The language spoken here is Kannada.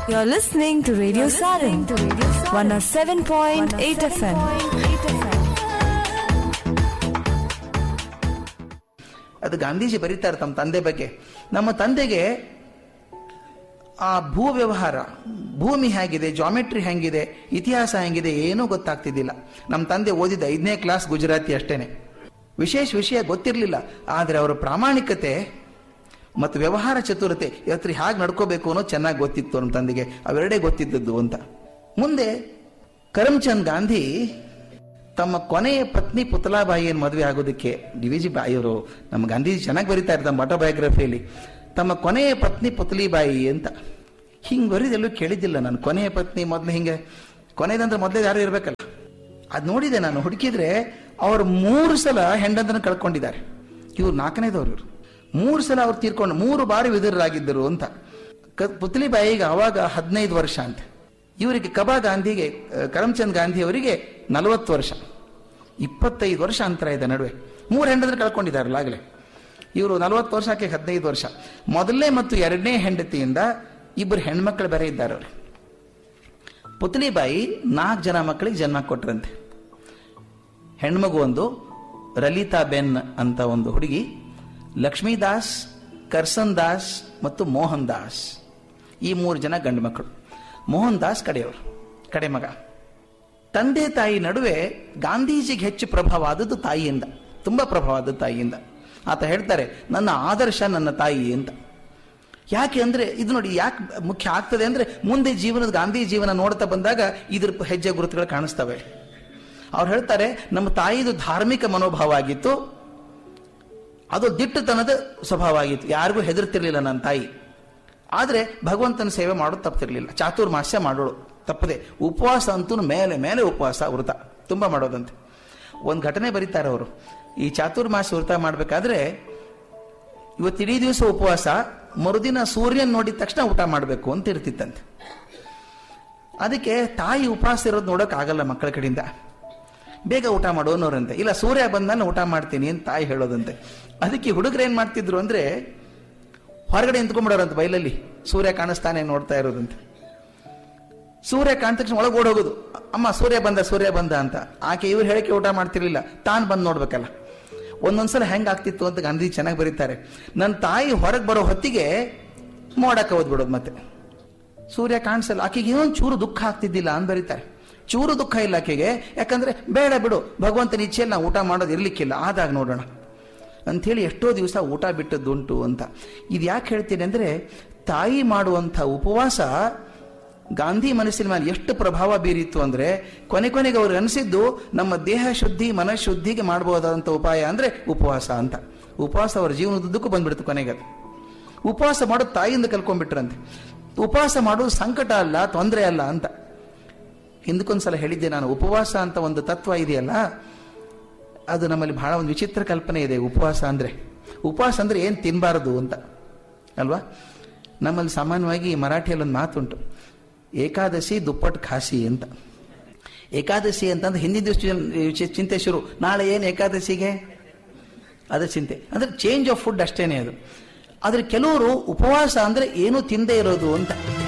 You're listening to Radio Sarin, 107.8 FM. ಅದು ಗಾಂಧೀಜಿ ಬರೀತಾರೆ ತಮ್ಮ ತಂದೆ ಬಗ್ಗೆ ನಮ್ಮ ತಂದೆಗೆ ಆ ಭೂ ವ್ಯವಹಾರ ಭೂಮಿ ಹೇಗಿದೆ ಜಾಮೆಟ್ರಿ ಹೆಂಗಿದೆ ಇತಿಹಾಸ ಹೆಂಗಿದೆ ಏನೂ ಗೊತ್ತಾಗ್ತಿದ್ದಿಲ್ಲ ನಮ್ಮ ತಂದೆ ಓದಿದ ಐದನೇ ಕ್ಲಾಸ್ ಗುಜರಾತಿ ಅಷ್ಟೇನೆ ವಿಶೇಷ ವಿಷಯ ಗೊತ್ತಿರಲಿಲ್ಲ ಆದರೆ ಅವರ ಪ್ರಾಮಾಣಿಕತೆ ಮತ್ತು ವ್ಯವಹಾರ ಚತುರತೆ ಇವತ್ತು ಹೇಗೆ ನಡ್ಕೋಬೇಕು ಅನ್ನೋದು ಚೆನ್ನಾಗಿ ಗೊತ್ತಿತ್ತು ನಮ್ಮ ತಂದೆಗೆ ಅವೆರಡೇ ಗೊತ್ತಿದ್ದದ್ದು ಅಂತ ಮುಂದೆ ಕರಮ್ಚಂದ್ ಗಾಂಧಿ ತಮ್ಮ ಕೊನೆಯ ಪತ್ನಿ ಪುತಲಾಬಾಯಿಯನ್ನು ಮದುವೆ ಆಗೋದಕ್ಕೆ ಡಿ ವಿ ಜಿ ಬಾಯಿಯವರು ನಮ್ಮ ಗಾಂಧೀಜಿ ಚೆನ್ನಾಗಿ ಬರೀತಾರೆ ತಮ್ಮ ಆಟೋಬಯೋಗ್ರಫಿಯಲ್ಲಿ ತಮ್ಮ ಕೊನೆಯ ಪತ್ನಿ ಪುತಲಿಬಾಯಿ ಅಂತ ಹಿಂಗೆ ಬರೀದೆಲ್ಲೂ ಕೇಳಿದ್ದಿಲ್ಲ ನಾನು ಕೊನೆಯ ಪತ್ನಿ ಮೊದಲು ಹಿಂಗೆ ಕೊನೆಯದಂದ್ರೆ ಮೊದಲೇ ಯಾರು ಇರಬೇಕಲ್ಲ ಅದು ನೋಡಿದೆ ನಾನು ಹುಡುಕಿದ್ರೆ ಅವರು ಮೂರು ಸಲ ಹೆಂಡಂದನ್ನು ಕಳ್ಕೊಂಡಿದ್ದಾರೆ ಇವ್ರು ನಾಲ್ಕನೇದವ್ರು ಇವರು ಮೂರು ಸಲ ಅವ್ರು ತೀರ್ಕೊಂಡು ಮೂರು ಬಾರಿ ವಿಧುರರಾಗಿದ್ದರು ಅಂತ ಕ ಪುತ್ಲಿಬಾಯಿಗೆ ಅವಾಗ ಹದಿನೈದು ವರ್ಷ ಅಂತ ಇವರಿಗೆ ಕಬಾ ಗಾಂಧಿಗೆ ಆ, ಕರಮ್ಚಂದ್ ಗಾಂಧಿ ಅವರಿಗೆ ನಲವತ್ತು ವರ್ಷ ಇಪ್ಪತ್ತೈದು ವರ್ಷ ಅಂತರ ಇದೆ ನಡುವೆ ಮೂರು ಹೆಂಡತಿನ ಕಳ್ಕೊಂಡಿದ್ದಾರಲ್ಲ ಆಗಲೇ ಇವರು ನಲವತ್ತು ವರ್ಷ ಆಕೆ ಹದಿನೈದು ವರ್ಷ ಮೊದಲನೇ ಮತ್ತು ಎರಡನೇ ಹೆಂಡತಿಯಿಂದ ಇಬ್ಬರು ಹೆಣ್ಮಕ್ಳು ಬೇರೆ ಇದ್ದಾರೆ ಅವರು ಪುತ್ಲಿಬಾಯಿ ನಾಲ್ಕು ಜನ ಮಕ್ಕಳಿಗೆ ಜನ್ಮ ಕೊಟ್ರಂತೆ ಹೆಣ್ಮಗು ಒಂದು ರಲಿತಾ ಬೆನ್ ಅಂತ ಒಂದು ಹುಡುಗಿ ಲಕ್ಷ್ಮೀದಾಸ್ ಕರ್ಸನ್ ದಾಸ್ ಮತ್ತು ಮೋಹನ್ ದಾಸ್ ಈ ಮೂರು ಜನ ಗಂಡು ಮಕ್ಕಳು ಮೋಹನ್ ದಾಸ್ ಕಡೆಯವರು ಕಡೆ ಮಗ ತಂದೆ ತಾಯಿ ನಡುವೆ ಗಾಂಧೀಜಿಗೆ ಹೆಚ್ಚು ಪ್ರಭಾವ ಆದದ್ದು ತಾಯಿಯಿಂದ ತುಂಬ ಪ್ರಭಾವ ಆದದ್ದು ತಾಯಿಯಿಂದ ಆತ ಹೇಳ್ತಾರೆ ನನ್ನ ಆದರ್ಶ ನನ್ನ ತಾಯಿ ಅಂತ ಯಾಕೆ ಅಂದ್ರೆ ಇದು ನೋಡಿ ಯಾಕೆ ಮುಖ್ಯ ಆಗ್ತದೆ ಅಂದ್ರೆ ಮುಂದೆ ಜೀವನದ ಗಾಂಧಿ ಜೀವನ ನೋಡ್ತಾ ಬಂದಾಗ ಇದ್ರ ಹೆಜ್ಜೆ ಗುರುತುಗಳು ಕಾಣಿಸ್ತವೆ ಅವ್ರು ಹೇಳ್ತಾರೆ ನಮ್ಮ ತಾಯಿದು ಧಾರ್ಮಿಕ ಮನೋಭಾವ ಆಗಿತ್ತು ಅದು ದಿಟ್ಟತನದ ಸ್ವಭಾವ ಆಗಿತ್ತು ಯಾರಿಗೂ ಹೆದರ್ತಿರ್ಲಿಲ್ಲ ನನ್ನ ತಾಯಿ ಆದರೆ ಭಗವಂತನ ಸೇವೆ ಮಾಡೋದು ತಪ್ತಿರ್ಲಿಲ್ಲ ಚಾತುರ್ಮಾಸ್ಯ ಮಾಡೋಳು ತಪ್ಪದೆ ಉಪವಾಸ ಅಂತೂ ಮೇಲೆ ಮೇಲೆ ಉಪವಾಸ ವೃತ ತುಂಬ ಮಾಡೋದಂತೆ ಒಂದು ಘಟನೆ ಬರೀತಾರೆ ಅವರು ಈ ಚಾತುರ್ಮಾಸ ವೃತ ಮಾಡಬೇಕಾದ್ರೆ ಇವತ್ತು ಇಡೀ ದಿವಸ ಉಪವಾಸ ಮರುದಿನ ಸೂರ್ಯನ್ ನೋಡಿದ ತಕ್ಷಣ ಊಟ ಮಾಡಬೇಕು ಅಂತ ಇರ್ತಿತ್ತಂತೆ ಅದಕ್ಕೆ ತಾಯಿ ಉಪವಾಸ ಇರೋದು ನೋಡಕ್ ಆಗಲ್ಲ ಮಕ್ಕಳ ಕಡೆಯಿಂದ ಬೇಗ ಊಟ ಮಾಡೋನವ್ರಂತೆ ಇಲ್ಲ ಸೂರ್ಯ ಬಂದ ಊಟ ಮಾಡ್ತೀನಿ ಅಂತ ತಾಯಿ ಹೇಳೋದಂತೆ ಅದಕ್ಕೆ ಹುಡುಗರು ಏನ್ ಮಾಡ್ತಿದ್ರು ಅಂದ್ರೆ ಹೊರಗಡೆ ನಿಂತ್ಕೊಂಡ್ಬಿಡೋರಂತೆ ಬೈಲಲ್ಲಿ ಸೂರ್ಯ ಕಾಣಿಸ್ತಾನೆ ನೋಡ್ತಾ ಇರೋದಂತೆ ಸೂರ್ಯ ಕಾಣಿದ ತಕ್ಷಣ ಒಳಗೆ ಓಡೋಗೋದು ಅಮ್ಮ ಸೂರ್ಯ ಬಂದ ಸೂರ್ಯ ಬಂದ ಅಂತ ಆಕೆ ಇವ್ರು ಹೇಳಿಕೆ ಊಟ ಮಾಡ್ತಿರ್ಲಿಲ್ಲ ತಾನು ಬಂದು ನೋಡ್ಬೇಕಲ್ಲ ಒಂದೊಂದ್ಸಲ ಹೆಂಗ್ ಆಗ್ತಿತ್ತು ಅಂತ ಗಾಂಧಿ ಚೆನ್ನಾಗಿ ಬರೀತಾರೆ ನನ್ನ ತಾಯಿ ಹೊರಗೆ ಬರೋ ಹೊತ್ತಿಗೆ ಮೋಡಕ್ಕೆ ಓದ್ಬಿಡೋದು ಮತ್ತೆ ಸೂರ್ಯ ಕಾಣಿಸಲ್ಲ ಆಕೆಗೆ ಏನೊಂದು ಚೂರು ದುಃಖ ಆಗ್ತಿದ್ದಿಲ್ಲ ಅಂತ ಬರೀತಾರೆ ಚೂರು ದುಃಖ ಇಲ್ಲ ಆಕೆಗೆ ಯಾಕಂದ್ರೆ ಬೇಡ ಬಿಡು ಭಗವಂತನ ಇಚ್ಛೆಯಲ್ಲಿ ನಾವು ಊಟ ಮಾಡೋದು ಇರ್ಲಿಕ್ಕಿಲ್ಲ ಆದಾಗ ನೋಡೋಣ ಅಂಥೇಳಿ ಎಷ್ಟೋ ದಿವಸ ಊಟ ಬಿಟ್ಟದ್ದುಂಟು ಅಂತ ಇದು ಯಾಕೆ ಹೇಳ್ತೀನಿ ಅಂದ್ರೆ ತಾಯಿ ಮಾಡುವಂಥ ಉಪವಾಸ ಗಾಂಧಿ ಮನಸ್ಸಿನ ಮೇಲೆ ಎಷ್ಟು ಪ್ರಭಾವ ಬೀರಿತ್ತು ಅಂದ್ರೆ ಕೊನೆ ಕೊನೆಗೆ ಅವ್ರಿಗೆ ಅನಿಸಿದ್ದು ನಮ್ಮ ದೇಹ ಶುದ್ಧಿ ಮನಃಶುದ್ಧಿಗೆ ಮಾಡಬಹುದಾದಂಥ ಉಪಾಯ ಅಂದ್ರೆ ಉಪವಾಸ ಅಂತ ಉಪವಾಸ ಅವರ ಜೀವನದುದ್ದಕ್ಕೂ ಬಂದ್ಬಿಡ್ತು ಕೊನೆಗೆ ಅದು ಉಪವಾಸ ಮಾಡೋದು ತಾಯಿಯಿಂದ ಕಲ್ಕೊಂಡ್ಬಿಟ್ರಂತೆ ಉಪವಾಸ ಮಾಡೋದು ಸಂಕಟ ಅಲ್ಲ ತೊಂದರೆ ಅಲ್ಲ ಅಂತ ಹಿಂದಕ್ಕೊಂದ್ಸಲ ಹೇಳಿದ್ದೆ ನಾನು ಉಪವಾಸ ಅಂತ ಒಂದು ತತ್ವ ಇದೆಯಲ್ಲ ಅದು ನಮ್ಮಲ್ಲಿ ಬಹಳ ಒಂದು ವಿಚಿತ್ರ ಕಲ್ಪನೆ ಇದೆ ಉಪವಾಸ ಅಂದ್ರೆ ಉಪವಾಸ ಅಂದ್ರೆ ಏನು ತಿನ್ನಬಾರದು ಅಂತ ಅಲ್ವಾ ನಮ್ಮಲ್ಲಿ ಸಾಮಾನ್ಯವಾಗಿ ಮರಾಠಿಯಲ್ಲಿ ಒಂದು ಮಾತುಂಟು ಏಕಾದಶಿ ದುಪ್ಪಟ್ಟು ಖಾಸಿ ಅಂತ ಏಕಾದಶಿ ಅಂತಂದ್ರೆ ಹಿಂದಿನ ದಿವಸ ಚಿಂತೆ ಶುರು ನಾಳೆ ಏನು ಏಕಾದಶಿಗೆ ಅದು ಚಿಂತೆ ಅಂದ್ರೆ ಚೇಂಜ್ ಆಫ್ ಫುಡ್ ಅಷ್ಟೇನೆ ಅದು ಆದ್ರೆ ಕೆಲವರು ಉಪವಾಸ ಅಂದ್ರೆ ಏನು ತಿಂದೇ ಇರೋದು ಅಂತ